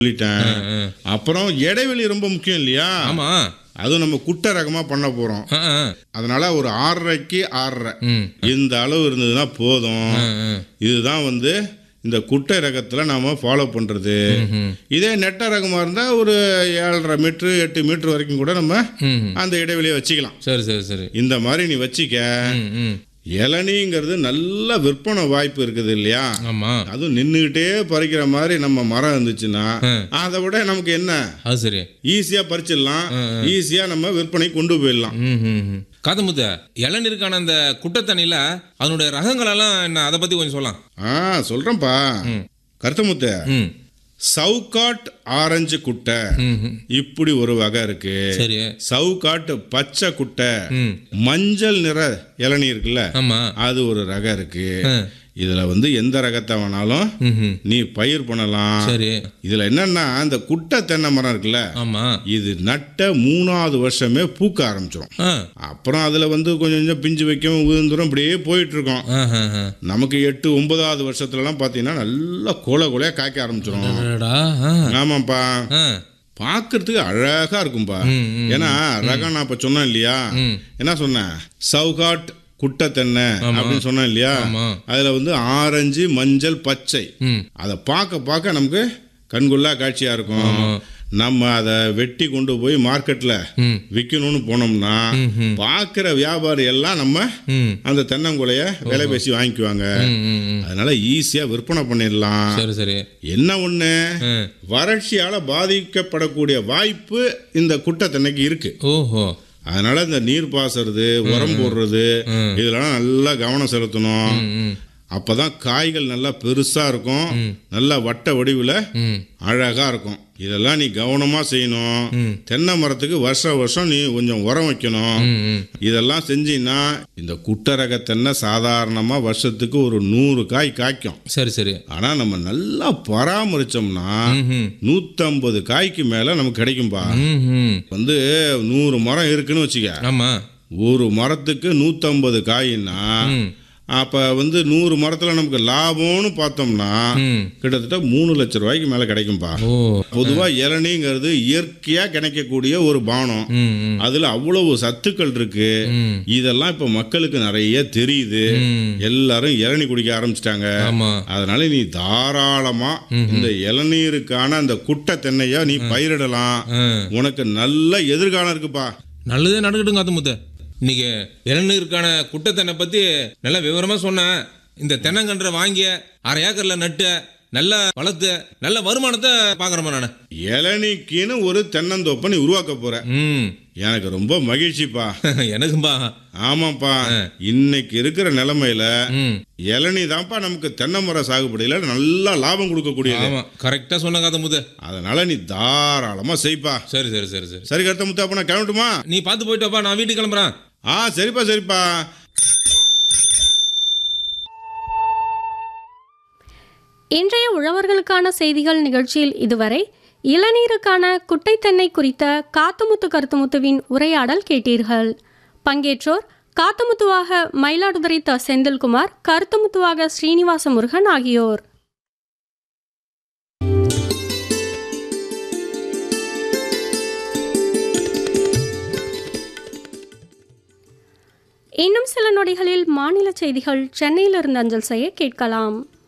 சொல்லிட்டேன் ஆ. அப்புறம் இடைவெளி ரொம்ப முக்கியம் இல்லையா ஆமா அதுவும் நம்ம குட்டை ரகமா பண்ண போறோம் ஆ, ஆ. அதனால ஒரு ஆறரைக்கு ஆறரை ம் இந்த அளவு இருந்ததுன்னா போதும் ஆ, ஆ. இதுதான் வந்து இந்த குட்டை ரகத்தில் நாம ஃபாலோ பண்ணுறது ம்ஹும். இதே நெட்ட ரகமாக இருந்தால் ஒரு ஏழரை மீட்ரு எட்டு மீட்ரு வரைக்கும் கூட நம்ம ம் அந்த இடைவெளியை வச்சுக்கலாம் சரி சரி சரி இந்த மாதிரி நீ வச்சிக்க ம் ம் இளநீங்கிறது நல்ல விற்பனை வாய்ப்பு இருக்குது இல்லையா ஆமா அதுவும் நின்றுக்கிட்டே பறிக்கிற மாதிரி நம்ம மரம் இருந்துச்சுன்னா ஆ. அதை விட நமக்கு என்ன அது சரி ஈஸியாக பறிச்சிடலாம் ஈஸியாக நம்ம விற்பனை கொண்டு போயிடலாம் ம் ம் ம். காதமுத்த இளநீருக்கான அந்த குட்டத்தண்ணியில் அதனுடைய ரகங்களெல்லாம் என்ன அதை பற்றி கொஞ்சம் சொல்லலாம் ஆ சொல்கிறேன்ப்பா ம். கருத்தமுத்து ம் சவுக்காட் ஆரஞ்சு குட்டை ம் ம். இப்படி ஒரு வகை இருக்கு சரி சவுக்காட்டு பச்சை குட்டை ம் மஞ்சள் நிற இளநீ இருக்குல்ல ஆமாம் அது ஒரு ரகம் இருக்கு ஆ இதுல வந்து எந்த ரகத்தை வேணாலும் ம் ம். நீ பயிர் பண்ணலாம் சரி இதுல என்னன்னா இந்த குட்டை தென்னை மரம் இருக்குல்ல ஆமாம் இது நட்ட மூணாவது வருஷமே பூக்க ஆரம்பிச்சிடும் ஆ அப்புறம் அதுல வந்து கொஞ்சம் கொஞ்சம் பிஞ்சு வைக்கும் உதிர்ந்துரும் இப்படியே போயிட்டு இருக்கோம் ஆ ஆ ஆ நமக்கு எட்டு ஒன்பதாவது வருஷத்துலலாம் பார்த்தீங்கன்னா நல்லா கோல கோலையா காய்க்க ஆரம்பிச்சிடும் அடடா, ஆ ஆமாப்பா ஆ பார்க்கறதுக்கு அழகா இருக்கும்பா ம், ம், ஏன்னா ரகம் நான் இப்ப சொன்னேன் இல்லையா ம். என்ன சொன்னேன் சவுகாட் குட்டை தென்னை அப்படின்னு சொன்னேன் இல்லையா ஆமா. அதுல வந்து ஆரஞ்சு மஞ்சள் பச்சை ம் அதை பார்க்க பார்க்க நமக்கு கண்கொள்ளா காட்சியா இருக்கும் நம்ம அதை வெட்டி கொண்டு போய் மார்க்கெட்ல ம் விற்கணும்னு போனோம்னா ம், ம். பார்க்குற வியாபாரி எல்லாம் நம்ம ம் அந்த தென்னங்குலைய விலை பேசி வாங்கிக்குவாங்க ம், ம், ம். அதனால ஈஸியா விற்பனை பண்ணிடலாம் சரி சரி என்ன ஒண்ணு ஆ. வறட்சியால பாதிக்கப்படக்கூடிய வாய்ப்பு இந்த குட்டை தென்னைக்கு இருக்கு ஓஹோ அதனால இந்த நீர் பாசுறது உரம் போடுறது ம். இதெல்லாம் நல்லா கவனம் செலுத்தணும் ம் ம் அப்பதான் காய்கள் நல்லா பெருசா இருக்கும் நல்லா வட்ட வடிவில் ம் அழகா இருக்கும் இதெல்லாம் நீ கவனமா செய்யணும் ம். தென்னை மரத்துக்கு வருஷம் வருஷம் நீ கொஞ்சம் உரம் வைக்கணும் ம் ம் இதெல்லாம் செஞ்சீங்கன்னா இந்த குட்டரக தென்னை சாதாரணமா வருஷத்துக்கு ஒரு நூறு காய் காய்க்கும் சரி சரி ஆனா நம்ம நல்லா பராமரிச்சோம்னா ம் ம் நூத்தம்பது காய்க்கு மேல நமக்கு கிடைக்கும்பா ம் ம் வந்து நூறு மரம் இருக்குன்னு வச்சுக்க ஆமாம் ஒரு மரத்துக்கு நூத்தம்பது காயின்னா ம் அப்ப வந்து நூறு மரத்துல நமக்கு லாபம்னு பார்த்தோம்னா ம் கிட்டத்தட்ட மூணு லட்ச ரூபாய்க்கு மேல கிடைக்கும்பா ஓ பொதுவா இளநீங்கிறது இயற்கையா கிடைக்கக்கூடிய ஒரு பானம் ம் ம் அதுல அவ்வளவு சத்துக்கள் இருக்கு ம் இதெல்லாம் இப்ப மக்களுக்கு நிறைய தெரியுது ம் எல்லாரும் இளநீ குடிக்க ஆரம்பிச்சிட்டாங்க ஆமாம் அதனால நீ தாராளமா இந்த இளநீருக்கான அந்த குட்டை தென்னைய நீ பயிரிடலாம் ஆ உனக்கு நல்ல எதிர்காலம் இருக்குப்பா நல்லதே நடக்கட்டும் காத்தமுத்து இன்னைக்கு இளநீருக்கான குட்டத்தென்னை பற்றி நல்லா விவரமாக சொன்னேன் இந்த தென்னங்கன்றை வாங்கிய அரை ஏக்கரில் நட்டு நல்லா வளர்த்து நல்ல வருமானத்தை பார்க்குறேன் நான் இளநீக்கின்னு ஒரு தென்னந்தோப்பை நீ உருவாக்க போற ம் எனக்கு ரொம்ப மகிழ்ச்சிப்பா எனக்கும்பா ஆமாப்பா இன்னைக்கு இருக்கிற நிலைமையில ம் இளநீ தான்ப்பா நமக்கு தென்னை மர சாகுபடியில நல்லா லாபம் கொடுக்கக்கூடியது ஆமாம் கரெக்டாக சொன்ன காத்தமுத்து அதனால நீ தாராளமா செய்ப்பா சரி சரி சரி சரி சரி கருத்த முத்தா அப்ப நான் கிளம்பட்டுமா நீ பார்த்து போயிட்டு வாப்பா நான் வீட்டுக்கு கிளம்புறேன் ஆ சரிப்பா சரிப்பா இன்றைய உழவர்களுக்கான செய்திகள் நிகழ்ச்சியில் இதுவரை இளநீருக்கான குட்டைத்தென்னை குறித்த காத்துமுத்து கருத்துமுத்துவின் உரையாடல் கேட்டீர்கள் பங்கேற்றோர் காத்துமுத்துவாக மயிலாடுதுறை த செந்தில்குமார் கருத்துமுத்துவாக ஸ்ரீனிவாச முருகன் ஆகியோர் இன்னும் சில நொடிகளில் மாநில செய்திகள் சென்னையிலிருந்து அஞ்சல் செய்ய கேட்கலாம்